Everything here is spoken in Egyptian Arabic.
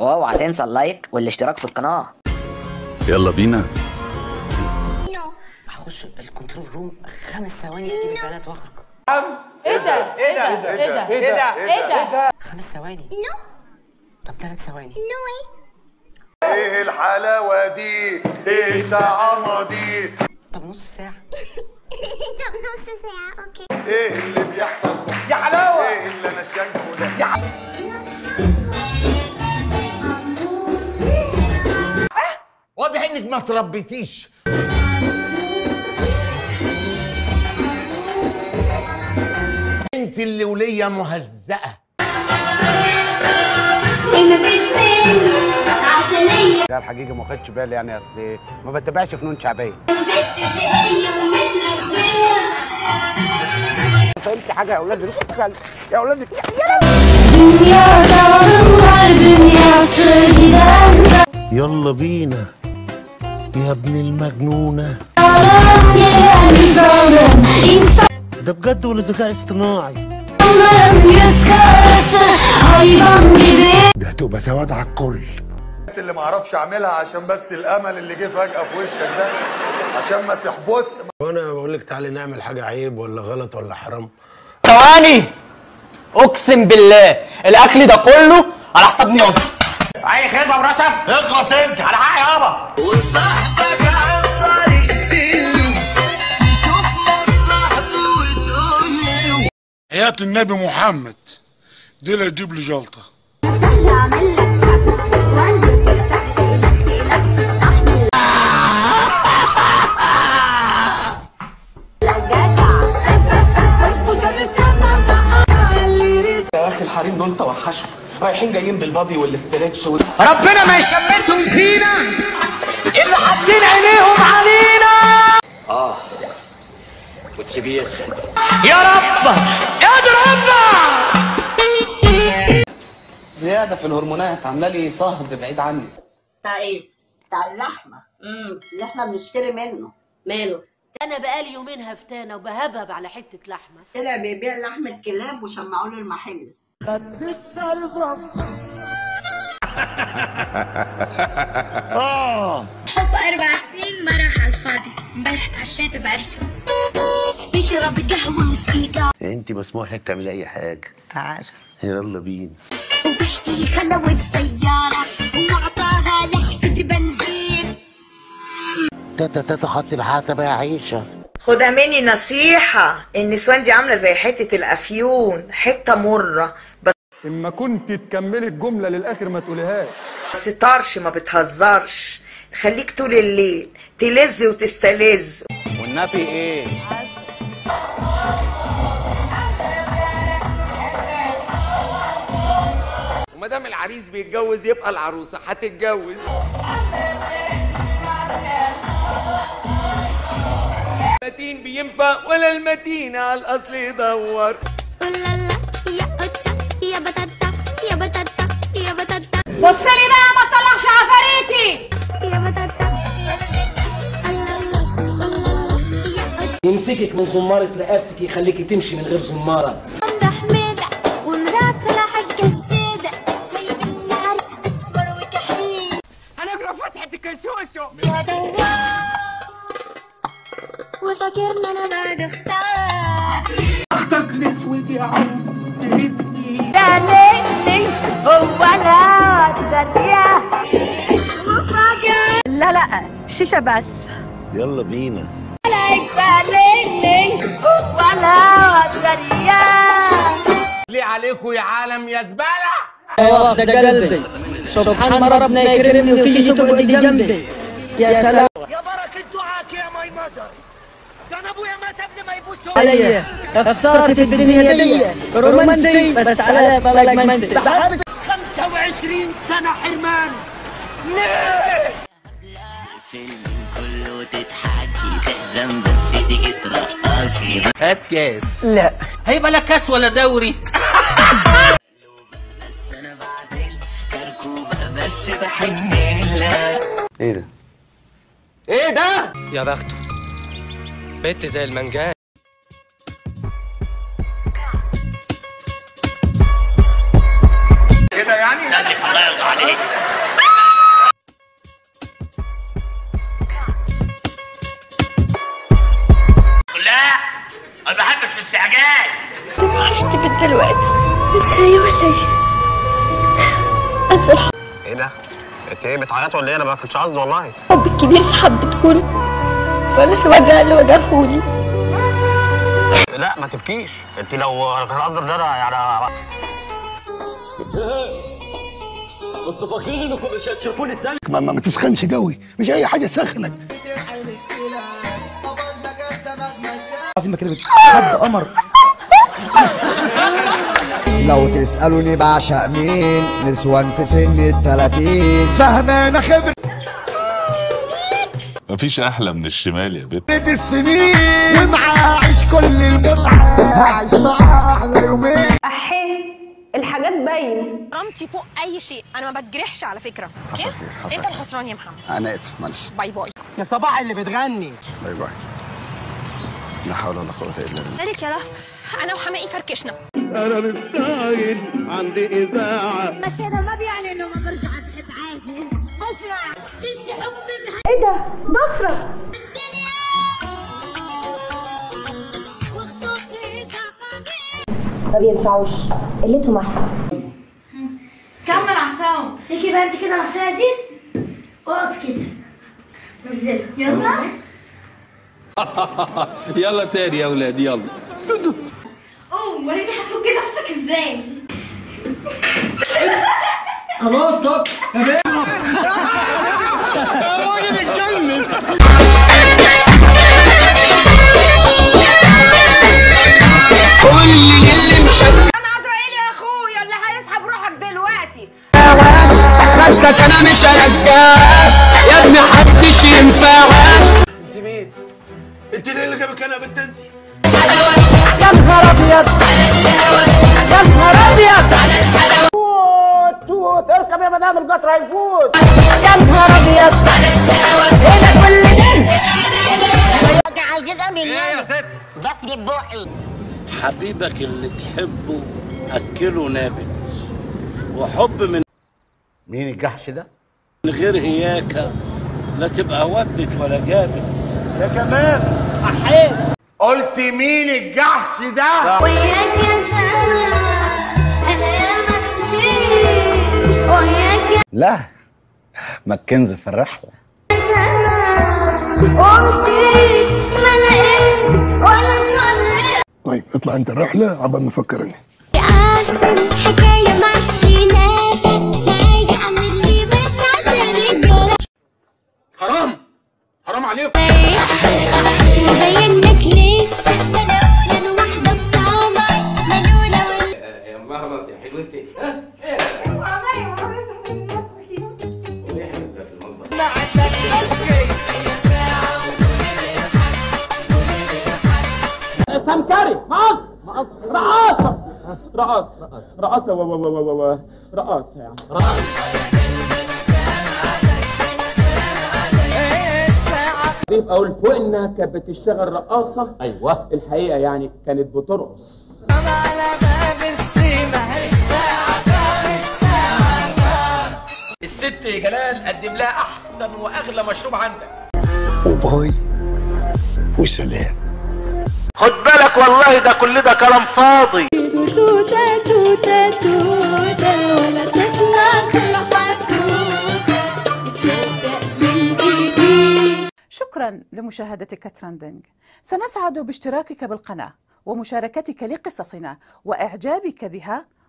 واوعى تنسى اللايك والاشتراك في القناة يلا بينا هخش الكنترول روم خمس ثواني اجيب البنات واخرج ايه ده ايه ده ايه ده ايه ده ايه ده خمس ثواني طب ثلاث ثواني ايه الحلاوه دي ايه الطعامه دي طب نص ساعة طب نص ساعة اوكي ايه اللي بيحصل يا حلاوه ايه اللي انا شايفه ده واضح انك ما تربيتيش انت اللي ولية مهزأة لا الحقيقه ما خدتش بالي يعني اصل ما بتابعش فنون شعبيه فهمت حاجه يا اولاد الكلب يا اولاد الكلب يلا بينا يا ابن المجنونة ده بجد ولا ذكاء اصطناعي ده هتبقى سواد على الكل اللي ما اعرفش اعملها عشان بس الامل اللي جه فجاه في وشك ده عشان ما تحبط وانا بقول لك تعالي نعمل حاجة عيب ولا غلط ولا حرام ثواني اقسم بالله الاكل ده كله على حساب نيوزي اي خدمة ورسم اخلص انت على حق يابا حياة النبي محمد دي اللي تجيب لي جلطة يا اخي الحريم دول توحشوا رايحين جايين بالبادي والاسترتش وال... ربنا ما يشمتهم فينا اللي حاطين عينيهم علينا يا رب اضربنا زياده في الهرمونات عامله لي صهد بعيد عني بتاع ايه؟ بتاع اللحمة امم اللي احنا بنشتري منه ماله؟ انا بقالي يومين هفتانه وبهبهب على حته لحمه طلع بيبيع لحم الكلاب وشمعوا له المحل حب أربع سنين ما راح على الفاضي امبارح اتعشيت بعرسه بيشرب قهوة وسيجار انت مسموح لك تعملي اي حاجة تعال يلا بينا وبحكي خلوت سيارة وأعطاها لحسة بنزين تاتا تاتا حط العتبة يا عيشة خدها مني نصيحة النسوان دي عاملة زي حتة الأفيون حتة مرة اما كنت تكملي الجمله للاخر ما تقوليهاش بس طرش ما بتهزرش خليك طول الليل تلز وتستلذ والنبي ايه وما دام العريس بيتجوز يبقى العروسة هتتجوز المتين بينفع ولا المتين على الأصل يدور ولالا يا قطة يا بطاطا يا بطاطا يا بطاطا بص لي بقى ما تطلعش عفاريتي يا بطاطا ولالا ولالا يا قطة يمسكك من زمارة رقبتك يخليكي تمشي من غير زمارة ده حميدة ومراته لحق جديدة جايبين لنا عرس أسمر وكحيل هنقرا فتحة الكسوسو يا دوار وفاكرني أنا بعد اختار لا لا شيشة بس يلا بينا ليه عليكم يا عالم يا زبالة واخدة قلبي سبحان ما ربنا يكرمني وتيجي تقعدي جنبي يا سلام يا بركة دعاك يا ماي مزر ده انا ابويا مات قبل ما يبوس عليا خسرت في الدنيا دي رومانسي بس على بالك منسي 25 سنة حرمان ليه؟ هات كاس لا هيبقى لا كاس ولا دوري ايه ده ايه ده يا بخته بنت زي المنجان كده يعني خليك الله يرضى عليك لا ما بحبش الاستعجال عشت بنت دلوقتي ازاي ولا ايه؟ انسى ايه ده؟ انت ايه بتعيط ولا ايه؟ انا ما كنتش قصدي والله الحب الكبير في حبتهولي ولا الوجع اللي وجعهولي لا ما تبكيش انت لو كان قصدك ده أنا يعني انتوا فاكرين انكم مش هتشوفوني تاني ما, ما, ما تسخنش قوي مش اي حاجه تسخنك عظيم بكلمك حد قمر لو تسألوني بعشق مين نسوان في سن التلاتين فهمانة خبرة مفيش احلى من الشمال يا بنت السنين ومعاه عيش كل المتعة عيش معاه أحلى يومين احيه الحاجات باين كرامتي فوق اي شيء انا ما بتجرحش على فكره حصل خير حصل انت الخسران يا محمد انا اسف معلش باي باي يا صباح اللي بتغني باي باي لا حول ولا قوه الا بالله مالك يا لهف انا وحمائي فركشنا أنا مستعجل عندي إذاعة بس ده ما بيعني انه ما برجع بحب عادي اسمع فيش حب ايه ده ضفرك وخصوصي ما بينفعوش قلتهم احسن كمل عصام فيكي بقى انت كده العصايه دي اقعد كده نزلها يلا يلا تاني يا ولاد يلا قوم وريني هتفك نفسك ازاي خلاص طب يا راجل اتجنن كل اللي مشغل انا عزرائيل يا اخويا اللي هيسحب روحك دلوقتي بسك انا مش هرجعك يا ابني محدش ينفعك انت مين؟ انت ليه اللي جابك هنا يا بنت انت؟ يا نهار ابيض يا نهار ابيض توت توت اركب يا مدام القطر هيفوت يا نهار ابيض ايه ده كل ده عايزين من ايه يا ست بس دي بوحي حبيبك اللي تحبه اكله نابت وحب من مين الجحش ده؟ من غير هياكه لا تبقى ودت ولا جابت يا كمان احيت قلت مين الجحش ده؟ وياك يا سما انا يا مشيت وياك لا ما الكنز في الرحله ومشيت ما لقيت ولا نقرب طيب اطلع انت الرحله عبال ما افكر انا عشان حكاية ما تشيلها راجع اعمل لي بس عشان الجرح حرام حرام عليكم مبين لك لسه انا واحدة بطعمة ملولة يا مبهرط يا حلوتي سمكري مقص مقص رقاصة رقاصة رقاصة و و و و و رقاصة يعني يبقى اقول فوق انها كانت بتشتغل رقاصة ايوه الحقيقة يعني كانت بترقص الست جلال قدم لها احسن واغلى مشروب عندك وباي وسلام خد بالك والله ده كل ده كلام فاضي توتة توتة توتة ولا تخلص الحدوتة بتبدأ من جديد شكرا لمشاهدتك ترندنج سنسعد باشتراكك بالقناة ومشاركتك لقصصنا وإعجابك بها